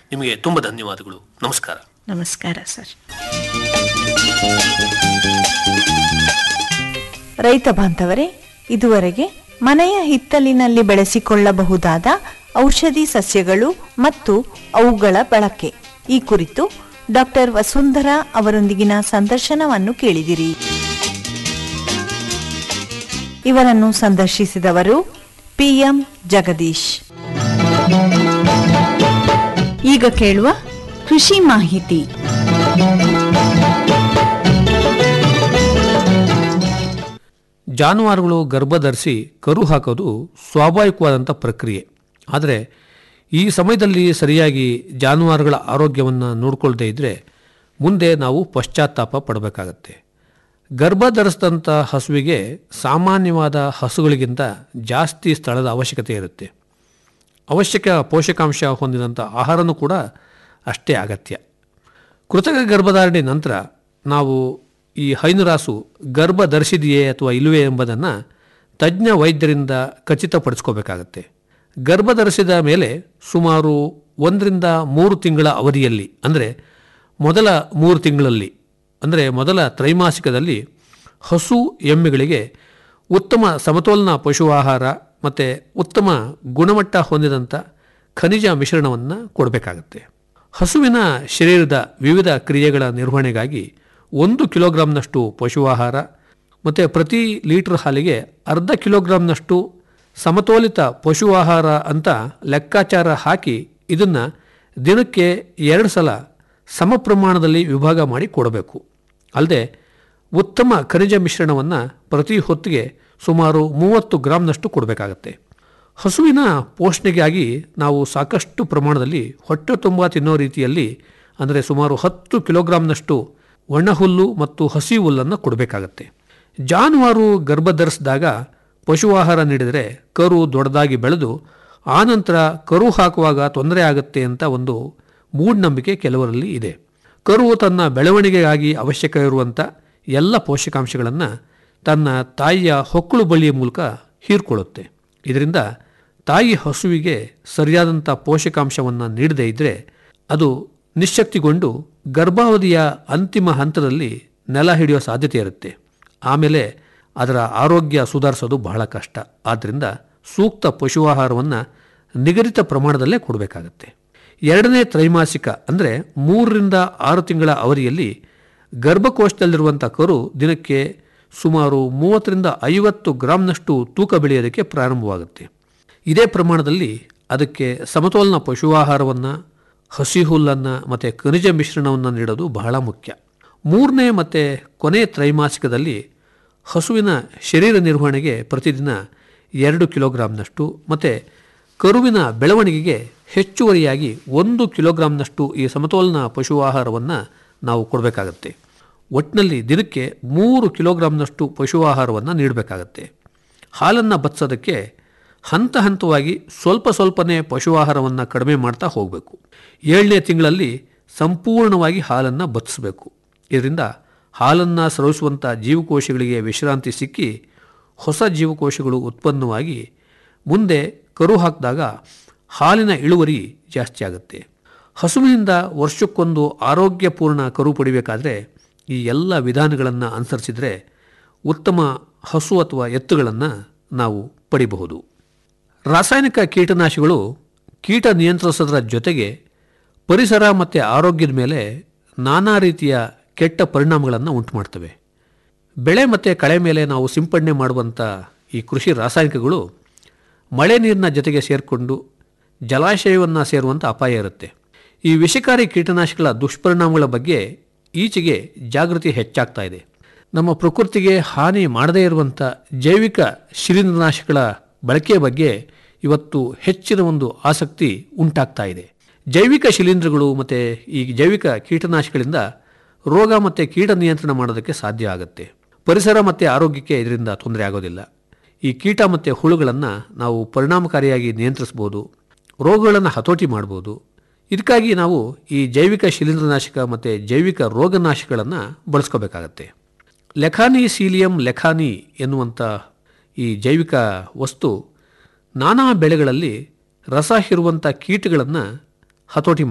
ನಿಮಗೆ ತುಂಬ ಧನ್ಯವಾದಗಳು ನಮಸ್ಕಾರ ನಮಸ್ಕಾರ ಸರ್ ರೈತ ಬಾಂಧವರೇ ಇದುವರೆಗೆ ಮನೆಯ ಹಿತ್ತಲಿನಲ್ಲಿ ಬೆಳೆಸಿಕೊಳ್ಳಬಹುದಾದ ಔಷಧಿ ಸಸ್ಯಗಳು ಮತ್ತು ಅವುಗಳ ಬಳಕೆ ಈ ಕುರಿತು ಡಾಕ್ಟರ್ ವಸುಂಧರಾ ಅವರೊಂದಿಗಿನ ಸಂದರ್ಶನವನ್ನು ಕೇಳಿದಿರಿ ಇವರನ್ನು ಸಂದರ್ಶಿಸಿದವರು ಪಿಎಂ ಜಗದೀಶ್ ಈಗ ಕೇಳುವ ಕೃಷಿ ಮಾಹಿತಿ ಜಾನುವಾರುಗಳು ಗರ್ಭಧರಿಸಿ ಕರು ಹಾಕೋದು ಸ್ವಾಭಾವಿಕವಾದಂಥ ಪ್ರಕ್ರಿಯೆ ಆದರೆ ಈ ಸಮಯದಲ್ಲಿ ಸರಿಯಾಗಿ ಜಾನುವಾರುಗಳ ಆರೋಗ್ಯವನ್ನು ನೋಡಿಕೊಳ್ಳದೇ ಇದ್ದರೆ ಮುಂದೆ ನಾವು ಪಶ್ಚಾತ್ತಾಪ ಪಡಬೇಕಾಗತ್ತೆ ಗರ್ಭ ಧರಿಸಿದಂಥ ಹಸುವಿಗೆ ಸಾಮಾನ್ಯವಾದ ಹಸುಗಳಿಗಿಂತ ಜಾಸ್ತಿ ಸ್ಥಳದ ಅವಶ್ಯಕತೆ ಇರುತ್ತೆ ಅವಶ್ಯಕ ಪೋಷಕಾಂಶ ಹೊಂದಿದಂಥ ಆಹಾರನೂ ಕೂಡ ಅಷ್ಟೇ ಅಗತ್ಯ ಕೃತಕ ಗರ್ಭಧಾರಣೆ ನಂತರ ನಾವು ಈ ಹೈನುರಾಸು ಗರ್ಭ ಧರಿಸಿದೆಯೇ ಅಥವಾ ಇಲ್ಲವೇ ಎಂಬುದನ್ನು ತಜ್ಞ ವೈದ್ಯರಿಂದ ಖಚಿತಪಡಿಸ್ಕೋಬೇಕಾಗತ್ತೆ ಗರ್ಭ ಧರಿಸಿದ ಮೇಲೆ ಸುಮಾರು ಒಂದರಿಂದ ಮೂರು ತಿಂಗಳ ಅವಧಿಯಲ್ಲಿ ಅಂದರೆ ಮೊದಲ ಮೂರು ತಿಂಗಳಲ್ಲಿ ಅಂದರೆ ಮೊದಲ ತ್ರೈಮಾಸಿಕದಲ್ಲಿ ಹಸು ಎಮ್ಮೆಗಳಿಗೆ ಉತ್ತಮ ಸಮತೋಲನ ಪಶು ಆಹಾರ ಮತ್ತು ಉತ್ತಮ ಗುಣಮಟ್ಟ ಹೊಂದಿದಂಥ ಖನಿಜ ಮಿಶ್ರಣವನ್ನು ಕೊಡಬೇಕಾಗತ್ತೆ ಹಸುವಿನ ಶರೀರದ ವಿವಿಧ ಕ್ರಿಯೆಗಳ ನಿರ್ವಹಣೆಗಾಗಿ ಒಂದು ಕಿಲೋಗ್ರಾಂನಷ್ಟು ಪಶು ಆಹಾರ ಮತ್ತು ಪ್ರತಿ ಲೀಟರ್ ಹಾಲಿಗೆ ಅರ್ಧ ಕಿಲೋಗ್ರಾಂನಷ್ಟು ಸಮತೋಲಿತ ಪಶು ಆಹಾರ ಅಂತ ಲೆಕ್ಕಾಚಾರ ಹಾಕಿ ಇದನ್ನು ದಿನಕ್ಕೆ ಎರಡು ಸಲ ಸಮ ಪ್ರಮಾಣದಲ್ಲಿ ವಿಭಾಗ ಮಾಡಿ ಕೊಡಬೇಕು ಅಲ್ಲದೆ ಉತ್ತಮ ಖನಿಜ ಮಿಶ್ರಣವನ್ನು ಪ್ರತಿ ಹೊತ್ತಿಗೆ ಸುಮಾರು ಮೂವತ್ತು ಗ್ರಾಂನಷ್ಟು ಕೊಡಬೇಕಾಗತ್ತೆ ಹಸುವಿನ ಪೋಷಣೆಗಾಗಿ ನಾವು ಸಾಕಷ್ಟು ಪ್ರಮಾಣದಲ್ಲಿ ಹೊಟ್ಟೆ ತುಂಬ ತಿನ್ನೋ ರೀತಿಯಲ್ಲಿ ಅಂದರೆ ಸುಮಾರು ಹತ್ತು ಕಿಲೋಗ್ರಾಂನಷ್ಟು ಒಣಹುಲ್ಲು ಮತ್ತು ಹಸಿ ಹುಲ್ಲನ್ನು ಕೊಡಬೇಕಾಗತ್ತೆ ಜಾನುವಾರು ಗರ್ಭ ಧರಿಸಿದಾಗ ಪಶು ಆಹಾರ ನೀಡಿದರೆ ಕರು ದೊಡ್ಡದಾಗಿ ಬೆಳೆದು ಆನಂತರ ಕರು ಹಾಕುವಾಗ ತೊಂದರೆ ಆಗುತ್ತೆ ಅಂತ ಒಂದು ಮೂಢನಂಬಿಕೆ ಕೆಲವರಲ್ಲಿ ಇದೆ ಕರು ತನ್ನ ಬೆಳವಣಿಗೆಗಾಗಿ ಅವಶ್ಯಕ ಇರುವಂಥ ಎಲ್ಲ ಪೋಷಕಾಂಶಗಳನ್ನು ತನ್ನ ತಾಯಿಯ ಹೊಕ್ಕಳು ಬಳ್ಳಿಯ ಮೂಲಕ ಹೀರ್ಕೊಳ್ಳುತ್ತೆ ಇದರಿಂದ ತಾಯಿ ಹಸುವಿಗೆ ಸರಿಯಾದಂಥ ಪೋಷಕಾಂಶವನ್ನು ನೀಡದೇ ಇದ್ದರೆ ಅದು ನಿಶ್ಶಕ್ತಿಗೊಂಡು ಗರ್ಭಾವಧಿಯ ಅಂತಿಮ ಹಂತದಲ್ಲಿ ನೆಲ ಹಿಡಿಯೋ ಸಾಧ್ಯತೆ ಇರುತ್ತೆ ಆಮೇಲೆ ಅದರ ಆರೋಗ್ಯ ಸುಧಾರಿಸೋದು ಬಹಳ ಕಷ್ಟ ಆದ್ದರಿಂದ ಸೂಕ್ತ ಪಶು ಆಹಾರವನ್ನು ನಿಗದಿತ ಪ್ರಮಾಣದಲ್ಲೇ ಕೊಡಬೇಕಾಗತ್ತೆ ಎರಡನೇ ತ್ರೈಮಾಸಿಕ ಅಂದರೆ ಮೂರರಿಂದ ಆರು ತಿಂಗಳ ಅವಧಿಯಲ್ಲಿ ಗರ್ಭಕೋಶದಲ್ಲಿರುವಂಥ ಕರು ದಿನಕ್ಕೆ ಸುಮಾರು ಮೂವತ್ತರಿಂದ ಐವತ್ತು ಗ್ರಾಂನಷ್ಟು ತೂಕ ಬೆಳೆಯೋದಕ್ಕೆ ಪ್ರಾರಂಭವಾಗುತ್ತೆ ಇದೇ ಪ್ರಮಾಣದಲ್ಲಿ ಅದಕ್ಕೆ ಸಮತೋಲನ ಪಶು ಆಹಾರವನ್ನು ಹಸಿ ಹುಲ್ಲನ್ನು ಮತ್ತು ಖನಿಜ ಮಿಶ್ರಣವನ್ನು ನೀಡೋದು ಬಹಳ ಮುಖ್ಯ ಮೂರನೇ ಮತ್ತು ಕೊನೆಯ ತ್ರೈಮಾಸಿಕದಲ್ಲಿ ಹಸುವಿನ ಶರೀರ ನಿರ್ವಹಣೆಗೆ ಪ್ರತಿದಿನ ಎರಡು ಕಿಲೋಗ್ರಾಂನಷ್ಟು ಮತ್ತು ಕರುವಿನ ಬೆಳವಣಿಗೆಗೆ ಹೆಚ್ಚುವರಿಯಾಗಿ ಒಂದು ಕಿಲೋಗ್ರಾಂನಷ್ಟು ಈ ಸಮತೋಲನ ಪಶು ಆಹಾರವನ್ನು ನಾವು ಕೊಡಬೇಕಾಗತ್ತೆ ಒಟ್ಟಿನಲ್ಲಿ ದಿನಕ್ಕೆ ಮೂರು ಕಿಲೋಗ್ರಾಂನಷ್ಟು ಪಶು ಆಹಾರವನ್ನು ನೀಡಬೇಕಾಗತ್ತೆ ಹಾಲನ್ನು ಬತ್ಸೋದಕ್ಕೆ ಹಂತ ಹಂತವಾಗಿ ಸ್ವಲ್ಪ ಸ್ವಲ್ಪನೇ ಪಶು ಆಹಾರವನ್ನು ಕಡಿಮೆ ಮಾಡ್ತಾ ಹೋಗಬೇಕು ಏಳನೇ ತಿಂಗಳಲ್ಲಿ ಸಂಪೂರ್ಣವಾಗಿ ಹಾಲನ್ನು ಬತ್ತಿಸಬೇಕು ಇದರಿಂದ ಹಾಲನ್ನು ಸ್ರವಿಸುವಂಥ ಜೀವಕೋಶಗಳಿಗೆ ವಿಶ್ರಾಂತಿ ಸಿಕ್ಕಿ ಹೊಸ ಜೀವಕೋಶಗಳು ಉತ್ಪನ್ನವಾಗಿ ಮುಂದೆ ಕರು ಹಾಕಿದಾಗ ಹಾಲಿನ ಇಳುವರಿ ಜಾಸ್ತಿ ಆಗುತ್ತೆ ಹಸುವಿನಿಂದ ವರ್ಷಕ್ಕೊಂದು ಆರೋಗ್ಯಪೂರ್ಣ ಕರು ಪಡಿಬೇಕಾದ್ರೆ ಈ ಎಲ್ಲ ವಿಧಾನಗಳನ್ನು ಅನುಸರಿಸಿದರೆ ಉತ್ತಮ ಹಸು ಅಥವಾ ಎತ್ತುಗಳನ್ನು ನಾವು ಪಡಿಬಹುದು ರಾಸಾಯನಿಕ ಕೀಟನಾಶಿಗಳು ಕೀಟ ನಿಯಂತ್ರಿಸೋದರ ಜೊತೆಗೆ ಪರಿಸರ ಮತ್ತು ಆರೋಗ್ಯದ ಮೇಲೆ ನಾನಾ ರೀತಿಯ ಕೆಟ್ಟ ಪರಿಣಾಮಗಳನ್ನು ಉಂಟು ಮಾಡ್ತವೆ ಬೆಳೆ ಮತ್ತು ಕಳೆ ಮೇಲೆ ನಾವು ಸಿಂಪಡಣೆ ಮಾಡುವಂಥ ಈ ಕೃಷಿ ರಾಸಾಯನಿಕಗಳು ಮಳೆ ನೀರಿನ ಜೊತೆಗೆ ಸೇರಿಕೊಂಡು ಜಲಾಶಯವನ್ನು ಸೇರುವಂಥ ಅಪಾಯ ಇರುತ್ತೆ ಈ ವಿಷಕಾರಿ ಕೀಟನಾಶಕಗಳ ದುಷ್ಪರಿಣಾಮಗಳ ಬಗ್ಗೆ ಈಚೆಗೆ ಜಾಗೃತಿ ಹೆಚ್ಚಾಗ್ತಾ ಇದೆ ನಮ್ಮ ಪ್ರಕೃತಿಗೆ ಹಾನಿ ಮಾಡದೇ ಇರುವಂಥ ಜೈವಿಕ ಶಿಲೀಂಧ್ರನಾಶಕಗಳ ಬಳಕೆಯ ಬಗ್ಗೆ ಇವತ್ತು ಹೆಚ್ಚಿನ ಒಂದು ಆಸಕ್ತಿ ಉಂಟಾಗ್ತಾ ಇದೆ ಜೈವಿಕ ಶಿಲೀಂಧ್ರಗಳು ಮತ್ತು ಈ ಜೈವಿಕ ಕೀಟನಾಶಕಗಳಿಂದ ರೋಗ ಮತ್ತು ಕೀಟ ನಿಯಂತ್ರಣ ಮಾಡೋದಕ್ಕೆ ಸಾಧ್ಯ ಆಗುತ್ತೆ ಪರಿಸರ ಮತ್ತು ಆರೋಗ್ಯಕ್ಕೆ ಇದರಿಂದ ತೊಂದರೆ ಆಗೋದಿಲ್ಲ ಈ ಕೀಟ ಮತ್ತು ಹುಳುಗಳನ್ನು ನಾವು ಪರಿಣಾಮಕಾರಿಯಾಗಿ ನಿಯಂತ್ರಿಸ್ಬೋದು ರೋಗಗಳನ್ನು ಹತೋಟಿ ಮಾಡ್ಬೋದು ಇದಕ್ಕಾಗಿ ನಾವು ಈ ಜೈವಿಕ ಶಿಲೀಂಧ್ರನಾಶಕ ಮತ್ತು ಜೈವಿಕ ರೋಗನಾಶಕಗಳನ್ನು ಬಳಸ್ಕೋಬೇಕಾಗತ್ತೆ ಲೆಖಾನಿ ಸೀಲಿಯಂ ಲೆಖಾನಿ ಎನ್ನುವಂಥ ಈ ಜೈವಿಕ ವಸ್ತು ನಾನಾ ಬೆಳೆಗಳಲ್ಲಿ ರಸ ಹೀರುವಂಥ ಕೀಟಗಳನ್ನು ಹತೋಟಿ